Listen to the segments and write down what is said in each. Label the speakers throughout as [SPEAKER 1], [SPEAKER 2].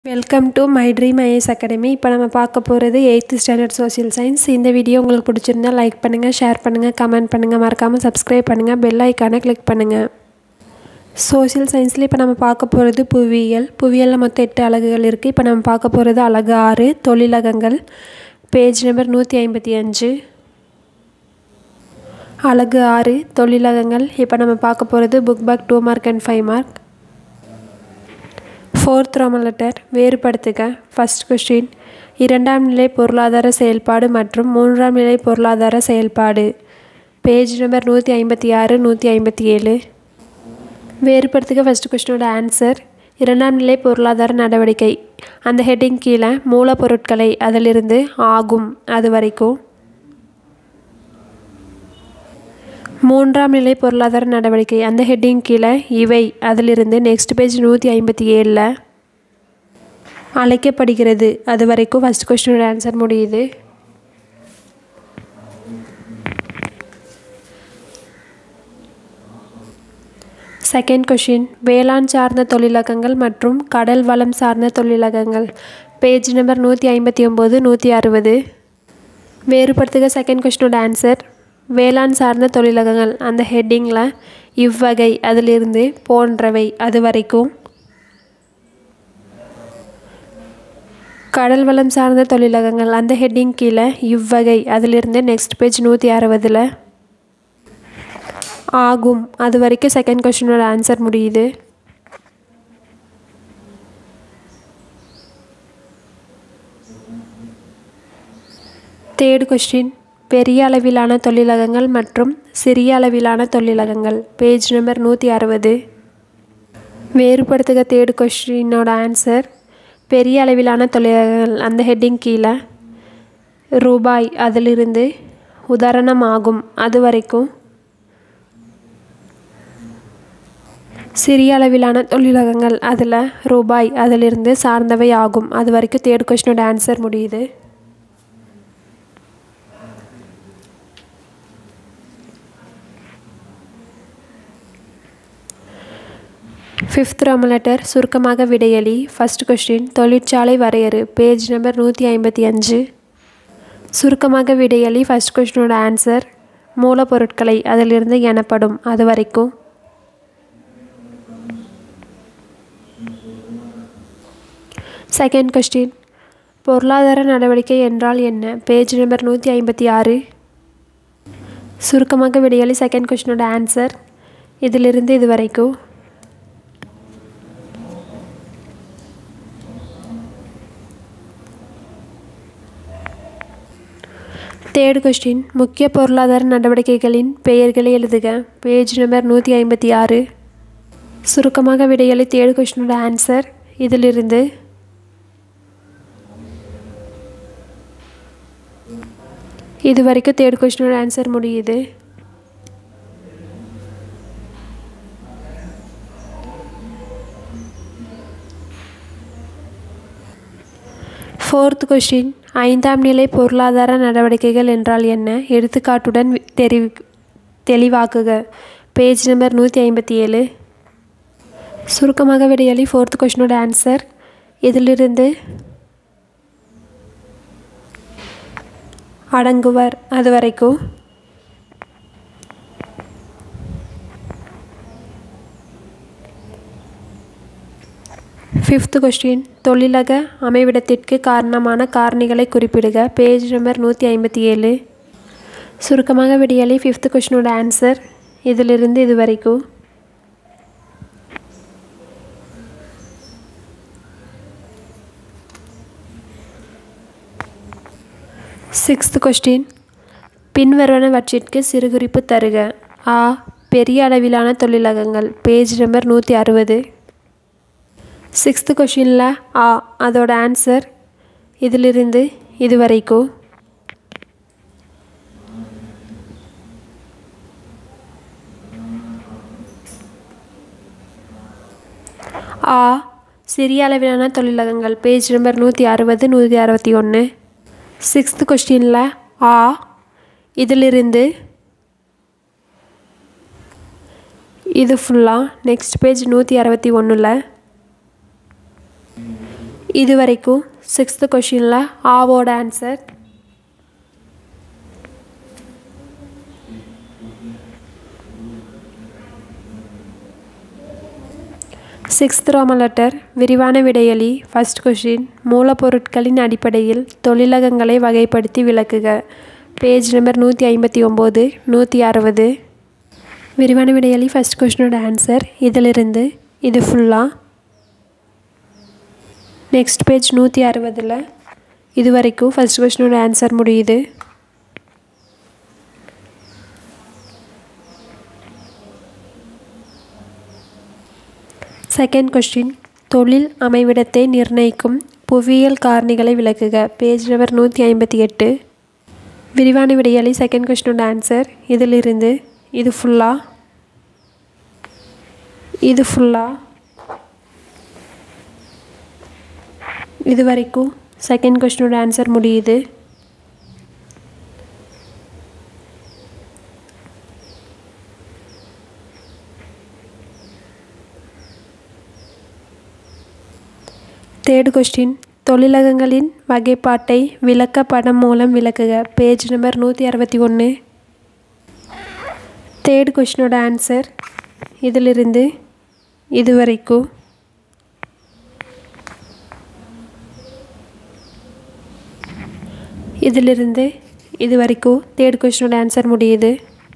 [SPEAKER 1] welcome to my dream IS academy இப்போ நம்ம பார்க்க போகிறது எயித்து ஸ்டாண்டர்ட் சோஷியல் சயின்ஸ் இந்த வீடியோ உங்களுக்கு பிடிச்சிருந்தா லைக் பண்ணுங்கள் ஷேர் பண்ணுங்கள் கமெண்ட் பண்ணுங்கள் மறக்காமல் சப்ஸ்கிரைப் பண்ணுங்கள் பெல் ஐக்கானை கிளிக் பண்ணுங்கள் சோஷியல் சயின்ஸில் இப்போ நம்ம பார்க்க போகிறது புவியியல் புவியியலில் மொத்தம் எட்டு அலகுகள் இருக்குது இப்போ நம்ம பார்க்க போகிறது அலகு ஆறு தொழிலகங்கள் பேஜ் நம்பர் நூற்றி ஐம்பத்தி அஞ்சு அலகு ஆறு தொழிலகங்கள் இப்போ நம்ம பார்க்க போகிறது book back two mark and five mark fourth roman letter வேறுபடுத்துக ஃபஸ்ட் கொஸ்டின் இரண்டாம் நிலை பொருளாதார செயல்பாடு மற்றும் மூன்றாம் நிலை பொருளாதார செயல்பாடு பேஜ் நம்பர் நூற்றி ஐம்பத்தி ஆறு நூற்றி ஐம்பத்தி ஏழு வேறுபடுத்துக ஃபஸ்ட் கொஸ்டினோட ஆன்சர் இரண்டாம் நிலை பொருளாதார நடவடிக்கை அந்த ஹெட்டிங் கீழே மூலப்பொருட்களை அதிலிருந்து ஆகும் அது வரைக்கும் மூன்றாம் நிலை பொருளாதார நடவடிக்கை அந்த ஹெட்டிங் கீழே இவை அதிலிருந்து நெக்ஸ்ட் பேஜ் நூற்றி ஐம்பத்தி ஏழில் அழைக்கப்படுகிறது அது வரைக்கும் ஃபஸ்ட் கொஸ்டினோட ஆன்சர் முடியுது செகண்ட் கொஷின் வேளாண் சார்ந்த தொழிலகங்கள் மற்றும் கடல் வளம் சார்ந்த தொழிலகங்கள் பேஜ் நம்பர் நூற்றி ஐம்பத்தி ஒம்பது நூற்றி அறுபது வேறுபடுத்துக செகண்ட் கொஷினோட ஆன்சர் வேளாண் சார்ந்த தொழிலகங்கள் அந்த ஹெட்டிங்கில் இவ்வகை அதிலிருந்து போன்றவை அது வரைக்கும் கடல் வளம் சார்ந்த தொழிலகங்கள் அந்த ஹெட்டிங் கீழே இவ்வகை அதிலிருந்து நெக்ஸ்ட் பேஜ் நூற்றி அறுபதில் ஆகும் அது வரைக்கும் செகண்ட் கொஷினோட ஆன்சர் முடியுது தேர்டு கொஸ்டின் பெரிய அளவிலான தொழிலகங்கள் மற்றும் சிறிய அளவிலான தொழிலகங்கள் பேஜ் நம்பர் நூற்றி அறுபது வேறுபடுத்துக தேர்டு கொஸ்டினோட ஆன்சர் பெரிய அளவிலான தொழிலகங்கள் அந்த ஹெட்டிங் கீழே ரூபாய் அதிலிருந்து உதாரணமாகும் அது வரைக்கும் சிறிய அளவிலான தொழிலகங்கள் அதில் ரூபாய் அதிலிருந்து சார்ந்தவை ஆகும் அது வரைக்கும் தேர்ட் கொஸ்டினோட ஆன்சர் முடியுது ஃபிஃப்த் ரோமன் லெட்டர் சுருக்கமாக விடையளி ஃபஸ்ட் கொஸ்டின் தொழிற்சாலை வரையறு பேஜ் நம்பர் நூற்றி ஐம்பத்தி அஞ்சு சுருக்கமாக விடையளி ஃபஸ்ட் கொஸ்டினோட ஆன்சர் மூலப்பொருட்களை அதிலிருந்து எனப்படும் அது வரைக்கும் செகண்ட் கொஸ்டின் பொருளாதார நடவடிக்கை என்றால் என்ன பேஜ் நம்பர் நூற்றி ஐம்பத்தி ஆறு சுருக்கமாக விடையளி செகண்ட் கொஸ்டினோட ஆன்சர் இதிலிருந்து இது வரைக்கும் தேர்ட் கொஸ்டின் முக்கிய பொருளாதார நடவடிக்கைகளின் பெயர்களை எழுதுக பேஜ் நம்பர் நூற்றி ஐம்பத்தி ஆறு சுருக்கமாக விடையளி தேர்ட் கொஸ்டினோட ஆன்சர் இதிலிருந்து இது வரைக்கும் தேர்ட் கொஸ்டினோட ஆன்சர் முடியுது ஃபோர்த் கொஸ்டின் ஐந்தாம் நிலை பொருளாதார நடவடிக்கைகள் என்றால் என்ன எடுத்துக்காட்டுடன் தெரி தெளிவாக்குக பேஜ் நம்பர் நூற்றி ஐம்பத்தி ஏழு சுருக்கமாக விடையளி ஃபோர்த் கொஸ்டினோட ஆன்சர் இதிலிருந்து அடங்குவர் அது வரைக்கும் ஃபிஃப்த் கொஸ்டின் தொழிலக அமைவிடத்திற்கு காரணமான காரணிகளை குறிப்பிடுக பேஜ் நம்பர் நூற்றி ஐம்பத்தி ஏழு சுருக்கமாக விடியலி ஃபிஃப்த் கொஸ்டினோட ஆன்சர் இதிலிருந்து இது வரைக்கும் சிக்ஸ்த் கொஸ்டின் பின்வருவனவற்றிற்கு சிறுகுறிப்பு தருக ஆ பெரிய அளவிலான தொழிலகங்கள் பேஜ் நம்பர் நூற்றி அறுபது சிக்ஸ்த்து கொஷினில் ஆ அதோட ஆன்சர் இதிலிருந்து இது வரைக்கும் ஆ சிறிய அளவிலான தொழிலகங்கள் பேஜ் நம்பர் நூற்றி அறுபது நூற்றி அறுபத்தி ஒன்று சிக்ஸ்த்து கொஸ்டினில் ஆ இதிலிருந்து இது ஃபுல்லாக நெக்ஸ்ட் பேஜ் நூற்றி அறுபத்தி ஒன்றில் இது வரைக்கும் சிக்ஸ்த்து கொஷினில் ஆவோட ஆன்சர் சிக்ஸ்த் ரோமன் லெட்டர் விரிவான விடையளி ஃபர்ஸ்ட் கொஷின் மூலப்பொருட்களின் அடிப்படையில் தொழிலகங்களை வகைப்படுத்தி விளக்குக பேஜ் நம்பர் நூற்றி ஐம்பத்தி ஒம்பது நூற்றி அறுபது விரிவான விடையளி ஃபர்ஸ்ட் கொஷினோட ஆன்சர் இதிலிருந்து இது ஃபுல்லாக நெக்ஸ்ட் பேஜ் நூற்றி அறுபதில் இது வரைக்கும் ஃபஸ்ட் கொஷினோட ஆன்சர் முடியுது செகண்ட் கொஸ்டின் தொழில் அமைவிடத்தை நிர்ணயிக்கும் புவியியல் காரணிகளை விளக்குக பேஜ் நம்பர் நூற்றி ஐம்பத்தி எட்டு விரிவான விடையாளி செகண்ட் கொஸ்டினோட ஆன்சர் இதிலிருந்து இது ஃபுல்லாக இது ஃபுல்லாக இது வரைக்கும் செகண்ட் கொஸ்டினோட ஆன்சர் முடியுது தேர்டு கொஸ்டின் தொழிலகங்களின் வகைப்பாட்டை விளக்க படம் மூலம் விளக்குக பேஜ் நம்பர் நூற்றி அறுபத்தி ஒன்று தேர்டு கொஸ்டினோட ஆன்சர் இதிலிருந்து இது வரைக்கும் இதிலிருந்து இது வரைக்கும் தேர்ட் கொஸ்டினோட ஆன்சர் முடியுது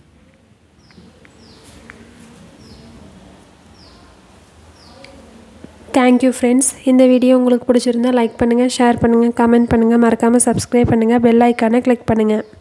[SPEAKER 1] தேங்க்யூ ஃப்ரெண்ட்ஸ் இந்த வீடியோ உங்களுக்கு பிடிச்சிருந்தா லைக் பண்ணுங்கள் ஷேர் பண்ணுங்கள் கமெண்ட் பண்ணுங்கள் மறக்காமல் சப்ஸ்கிரைப் பண்ணுங்கள் பெல் ஐக்கானை கிளிக் பண்ணுங்கள்